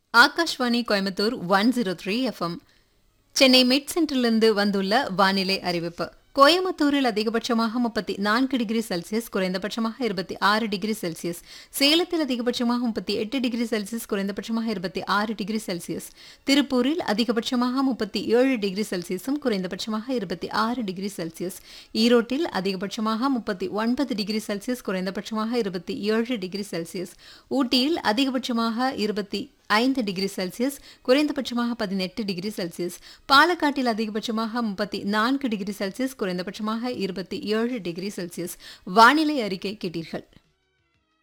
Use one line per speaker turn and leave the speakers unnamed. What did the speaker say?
Akashvani Coimbatore one zero three FM Chennai mid சென்டரிலிருந்து வந்துள்ள வானிலை அறிவிப்பு கோயம்புத்தூரில் அதிகபட்சமாக முப்பத்தி நான்கு டிகிரி செல்சியஸ் குறைந்தபட்சமாக இருபத்தி ஆறு டிகிரி செல்சியஸ் சேலத்தில் அதிகபட்சமாக முப்பத்தி எட்டு டிகிரி செல்சியஸ் குறைந்தபட்சமாக இருபத்தி ஆறு டிகிரி செல்சியஸ் திருப்பூரில் அதிகபட்சமாக முப்பத்தி ஏழு டிகிரி செல்சியஸும் குறைந்தபட்சமாக இருபத்தி ஆறு டிகிரி செல்சியஸ் ஈரோட்டில் அதிகபட்சமாக முப்பத்தி ஒன்பது டிகிரி செல்சியஸ் குறைந்தபட்சமாக இருபத்தி ஏழு டிகிரி செல்சியஸ் ஊட்டியில் அதிகபட்சமாக இருபத்தி ஐந்து டிகிரி செல்சியஸ் குறைந்தபட்சமாக பதினெட்டு டிகிரி செல்சியஸ் பாலக்காட்டில் அதிகபட்சமாக முப்பத்தி நான்கு டிகிரி செல்சியஸ் குறைந்தபட்சமாக இருபத்தி ஏழு டிகிரி செல்சியஸ் வானிலை அறிக்கை கேட்டீர்கள்